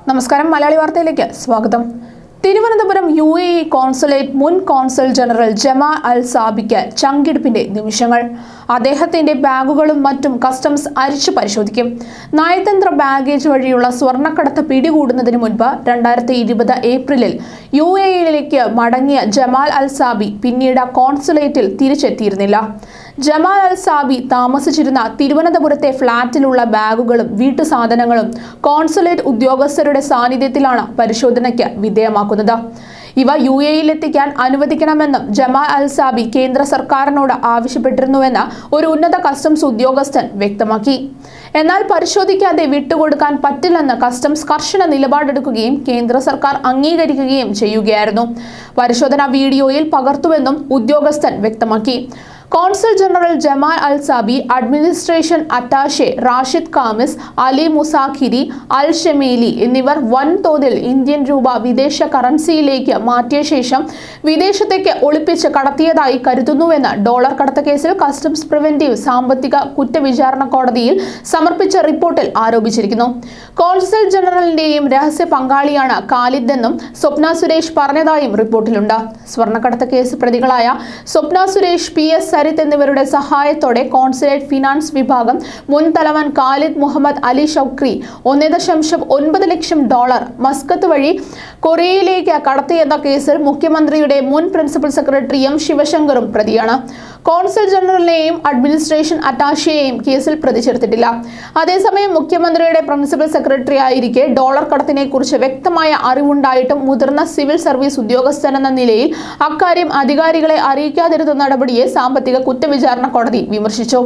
നമസ്കാരം മലയാളി വാർത്തയിലേക്ക് സ്വാഗതം Thiruvananthapuram U A E consulate മുൻ കോൺസൽ ജനറൽ ജമാ അൽ സാബിക്ക് ചങ്കിടിപ്പിന്റെ നിമിഷങ്ങൾ അദ്ദേഹത്തിന്റെ ബാഗുകളും മറ്റും കസ്റ്റംസ് അരിച്ചു പരിശോധിക്കും നയതന്ത്ര ബാഗേജ് വഴിയുള്ള സ്വർണ്ണക്കടത്ത് പിടികൂടുന്നതിന് മുൻപ് രണ്ടായിരത്തി ഇരുപത് ഏപ്രിലിൽ യു എ ഇയിലേക്ക് മടങ്ങിയ ജമാൽ അൽ സാബി പിന്നീട് കോൺസുലേറ്റിൽ തിരിച്ചെത്തിയിരുന്നില്ല ജമാൽ അൽ സാബി താമസിച്ചിരുന്ന തിരുവനന്തപുരത്തെ ഫ്ളാറ്റിലുള്ള ബാഗുകളും വീട്ടുസാധനങ്ങളും കോൺസുലേറ്റ് ഉദ്യോഗസ്ഥരുടെ സാന്നിധ്യത്തിലാണ് പരിശോധനയ്ക്ക് വിധേയമാക്കുന്നത് ഇവ യു എയിലെത്തിക്കാൻ അനുവദിക്കണമെന്നും ജമാൽ അൽ സാബി കേന്ദ്ര സർക്കാരിനോട് ആവശ്യപ്പെട്ടിരുന്നുവെന്ന് ഒരു ഉന്നത കസ്റ്റംസ് ഉദ്യോഗസ്ഥൻ വ്യക്തമാക്കി എന്നാൽ പരിശോധിക്കാതെ വിട്ടുകൊടുക്കാൻ പറ്റില്ലെന്ന് കസ്റ്റംസ് കർശന നിലപാടെടുക്കുകയും കേന്ദ്ര സർക്കാർ അംഗീകരിക്കുകയും ചെയ്യുകയായിരുന്നു പരിശോധന വീഡിയോയിൽ പകർത്തുവെന്നും ഉദ്യോഗസ്ഥൻ വ്യക്തമാക്കി consul general Jamal Al Zaabi administration attache Rashid Khamis Ali Musakhiri Al Shemeili എന്നിവർ വൻതോതിൽ ഇന്ത്യൻ രൂപ വിദേശ കറൻസിയിലേക്ക് മാറ്റിയ ശേഷം വിദേശത്തേക്ക് ഒളിപ്പിച്ച് കടത്തിയതായി കരുതുന്നുവെന്ന് ഡോളർ കടത്ത കേസിൽ കസ്റ്റംസ് പ്രിവന്റീവ് സാമ്പത്തിക കുറ്റവിചാരണ കോടതിയിൽ സമർപ്പിച്ച റിപ്പോർട്ടിൽ ആരോപിച്ചിരിക്കുന്നു കോൺസൽ ജനറലിന്റെയും രഹസ്യ പങ്കാളിയാണ് ഖാലിദ് എന്നും സ്വപ്ന സുരേഷ് പറഞ്ഞതായും റിപ്പോർട്ടിലുണ്ട് സ്വർണ്ണക്കടത്ത് കേസ് പ്രതികളായ സ്വപ്ന സുരേഷ് പി എസ് സരിത്ത് എന്നിവരുടെ സഹായത്തോടെ കോൺസുലേറ്റ് ഫിനാൻസ് വിഭാഗം മുൻ തലവൻ ഖാലിദ് മുഹമ്മദ് അലി ഷൗക്രി ഒന്നേ ദശാംശം ഒൻപത് ലക്ഷം ഡോളർ മസ്കത്ത് വഴി കൊറിയയിലേക്ക് കടത്തിയെന്ന കേസിൽ മുഖ്യമന്ത്രിയുടെ മുൻ പ്രിൻസിപ്പൽ സെക്രട്ടറി എം ശിവശങ്കറും പ്രതിയാണ് കോൺസൽ ജനറലിനെയും അഡ്മിനിസ്ട്രേഷൻ അറ്റാഷയെയും കേസിൽ പ്രതി ചേർത്തിട്ടില്ല അതേസമയം മുഖ്യമന്ത്രിയുടെ പ്രിൻസിപ്പൽ സെക്രട്ടറി ആയിരിക്കെ ഡോളർ കടത്തിനെ കുറിച്ച് വ്യക്തമായ അറിവുണ്ടായിട്ടും മുതിർന്ന സിവിൽ സർവീസ് ഉദ്യോഗസ്ഥനെന്ന നിലയിൽ അക്കാര്യം അധികാരികളെ അറിയിക്കാതിരുന്ന നടപടിയെ സാമ്പത്തിക കുറ്റവിചാരണ കോടതി വിമർശിച്ചു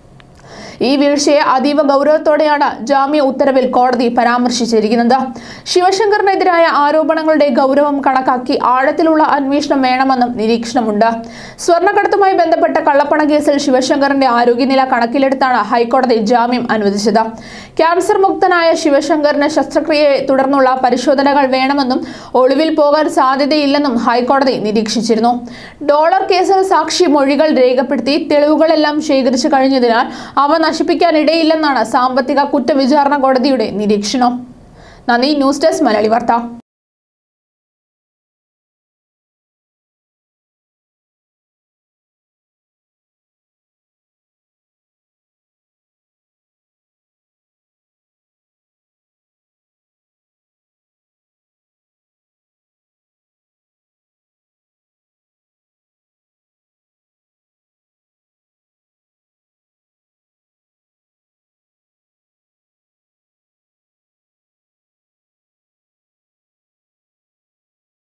ഈ വീഴ്ചയെ അതീവ ഗൗരവത്തോടെയാണ് ജാമ്യ ഉത്തരവിൽ കോടതി പരാമർശിച്ചിരിക്കുന്നത് ശിവശങ്കറിനെതിരായ ആരോപണങ്ങളുടെ ഗൗരവം കണക്കാക്കി ആഴത്തിലുള്ള അന്വേഷണം വേണമെന്നും നിരീക്ഷണമുണ്ട് സ്വർണ്ണക്കടത്തുമായി ബന്ധപ്പെട്ട കള്ളപ്പണ കേസിൽ ശിവശങ്കറിന്റെ ആരോഗ്യനില കണക്കിലെടുത്താണ് ഹൈക്കോടതി ജാമ്യം അനുവദിച്ചത് ക്യാൻസർ മുക്തനായ ശിവശങ്കറിന് ശസ്ത്രക്രിയയെ തുടർന്നുള്ള പരിശോധനകൾ വേണമെന്നും ഒളിവിൽ പോകാൻ സാധ്യതയില്ലെന്നും ഹൈക്കോടതി നിരീക്ഷിച്ചിരുന്നു ഡോളർ കേസിൽ സാക്ഷി മൊഴികൾ രേഖപ്പെടുത്തി തെളിവുകളെല്ലാം ശേഖരിച്ചു കഴിഞ്ഞതിനാൽ അവ നശിപ്പിക്കാനിടയില്ലെന്നാണ് സാമ്പത്തിക കുറ്റവിചാരണ കോടതിയുടെ നിരീക്ഷണം നന്ദി ന്യൂസ് ഡെസ്ക് മലയാളി വാർത്ത